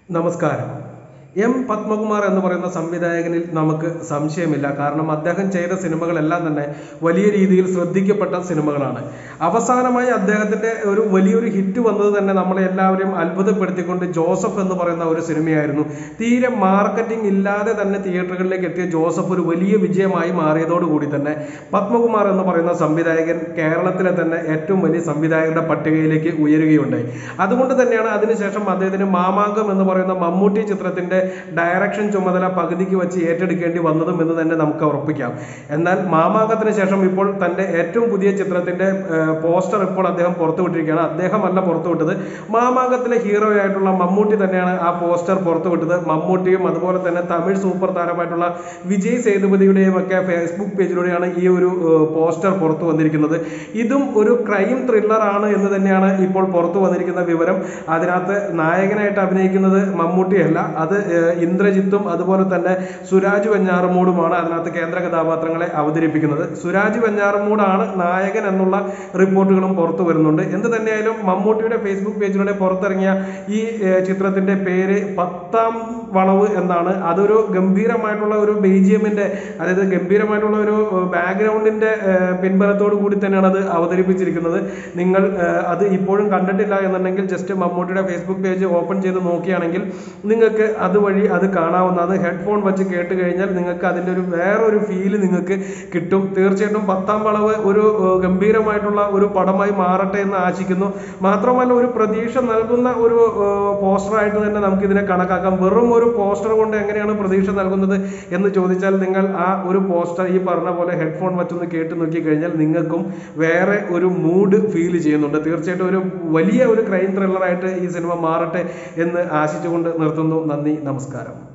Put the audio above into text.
നമസ്കാരം എം പത്മകുമാർ എന്ന് പറയുന്ന സംവിധായകനിൽ നമുക്ക് സംശയമില്ല കാരണം അദ്ദേഹം ചെയ്ത സിനിമകളെല്ലാം തന്നെ വലിയ രീതിയിൽ ശ്രദ്ധിക്കപ്പെട്ട സിനിമകളാണ് അവസാനമായി അദ്ദേഹത്തിന്റെ ഒരു വലിയൊരു ഹിറ്റ് വന്നത് തന്നെ നമ്മളെ എല്ലാവരെയും അത്ഭുതപ്പെടുത്തിക്കൊണ്ട് ജോസഫ് എന്ന് പറയുന്ന ഒരു സിനിമയായിരുന്നു തീരെ മാർക്കറ്റിംഗ് ഇല്ലാതെ തന്നെ തിയേറ്ററുകളിലേക്ക് എത്തിയ ജോസഫ് ഒരു വലിയ വിജയമായി മാറിയതോടുകൂടി തന്നെ പത്മകുമാർ എന്ന് പറയുന്ന സംവിധായകൻ കേരളത്തിലെ തന്നെ ഏറ്റവും വലിയ സംവിധായകരുടെ പട്ടികയിലേക്ക് ഉയരുകയുണ്ടായി അതുകൊണ്ട് തന്നെയാണ് അതിനുശേഷം അദ്ദേഹത്തിന് മാമാങ്കം എന്ന് പറയുന്ന മമ്മൂട്ടി ചിത്രത്തിന്റെ ഡയറക്ഷൻ ചുമതല പകുതിക്ക് വെച്ച് ഏറ്റെടുക്കേണ്ടി വന്നതും എന്ന് തന്നെ നമുക്ക് ഉറപ്പിക്കാം എന്നാൽ മാമാങ്കത്തിന് ശേഷം ഇപ്പോൾ തന്റെ ഏറ്റവും പുതിയ ചിത്രത്തിന്റെ പോസ്റ്റർ ഇപ്പോൾ അദ്ദേഹം പുറത്തുവിട്ടിരിക്കുകയാണ് അദ്ദേഹമല്ല പുറത്തുവിട്ടത് മാമാങ്കത്തിലെ ഹീറോ ആയിട്ടുള്ള മമ്മൂട്ടി തന്നെയാണ് ആ പോസ്റ്റർ പുറത്തുവിട്ടത് മമ്മൂട്ടിയും അതുപോലെ തന്നെ തമിഴ് സൂപ്പർ താരമായിട്ടുള്ള വിജയ് സേതുപതിയുടെയും ഒക്കെ ഫേസ്ബുക്ക് പേജിലൂടെയാണ് ഈ ഒരു പോസ്റ്റർ പുറത്തു വന്നിരിക്കുന്നത് ഇതും ഒരു ക്രൈം ത്രില്ലർ ആണ് എന്ന് തന്നെയാണ് ഇപ്പോൾ പുറത്തു വന്നിരിക്കുന്ന വിവരം അതിനകത്ത് നായകനായിട്ട് അഭിനയിക്കുന്നത് മമ്മൂട്ടിയല്ല അത് ഏഹ്, ഇന്ദ്രജിത്തും അതുപോലെ തന്നെ സുരാജ് വെഞ്ഞാറമൂടുമാണ് അതിനകത്ത് കേന്ദ്ര കഥാപാത്രങ്ങളെ അവതരിപ്പിക്കുന്നത് സുരാജ് വെഞ്ഞാറമൂടാണ് നായകൻ എന്നുള്ള റിപ്പോർട്ടുകളും പുറത്തു വരുന്നുണ്ട് എന്ത് തന്നെയായാലും മമ്മൂട്ടിയുടെ ഫേസ്ബുക്ക് പേജിലൂടെ പുറത്തിറങ്ങിയ ഈ ഏഹ്, ചിത്രത്തിന്റെ പേര് പത്താം വളവ് എന്നാണ് അതൊരു ഗംഭീരമായിട്ടുള്ള ഒരു ബെയ്ജിയമിന്റെ അതായത് ഗംഭീരമായിട്ടുള്ള ഒരു ബാക്ക്ഗ്രൗണ്ടിന്റെ പിൻബലത്തോടു കൂടി തന്നെയാണ് അത് അവതരിപ്പിച്ചിരിക്കുന്നത് നിങ്ങൾ ഏഹ്, അത് ഇപ്പോഴും കണ്ടിട്ടില്ല എന്നുണ്ടെങ്കിൽ ജസ്റ്റ് മമ്മൂട്ടിയുടെ ഫേസ്ബുക്ക് പേജ് ഓപ്പൺ ചെയ്ത് നോക്കുകയാണെങ്കിൽ നിങ്ങൾക്ക് അതുവഴി അത് കാണാവുന്നതാണ് ഹെഡ്ഫോൺ വെച്ച് കേട്ട് കഴിഞ്ഞാൽ നിങ്ങൾക്ക് അതിൻ്റെ ഒരു വേറൊരു ഫീല് നിങ്ങൾക്ക് കിട്ടും തീർച്ചയായിട്ടും പത്താം വളവ് ഒരു ഏഹ്, ഗംഭീരമായിട്ടുള്ള ഒരു പടമായി മാറട്ടെ എന്ന് ആശിക്കുന്നു മാത്രമല്ല ഒരു പ്രതീക്ഷ നൽകുന്ന ഒരു പോസ്റ്ററായിട്ട് തന്നെ നമുക്ക് ഇതിനെ കണക്കാക്കാം വെറും ഒരു പോസ്റ്റർ കൊണ്ട് എങ്ങനെയാണ് പ്രതീക്ഷ നൽകുന്നത് എന്ന് ചോദിച്ചാൽ നിങ്ങൾ ആ ഒരു പോസ്റ്റർ ഈ പറഞ്ഞ പോലെ ഹെഡ്ഫോൺ വെച്ചൊന്ന് കേട്ട് നോക്കി കഴിഞ്ഞാൽ നിങ്ങൾക്കും വേറെ ഒരു മൂഡ് ഫീൽ ചെയ്യുന്നുണ്ട് തീർച്ചയായിട്ടും ഒരു വലിയ ഒരു ക്രൈം ത്രില്ലറായിട്ട് ഈ സിനിമ മാറട്ടെ എന്ന് ആശിച്ചുകൊണ്ട് നിർത്തുന്നു നന്ദി നമസ്കാരം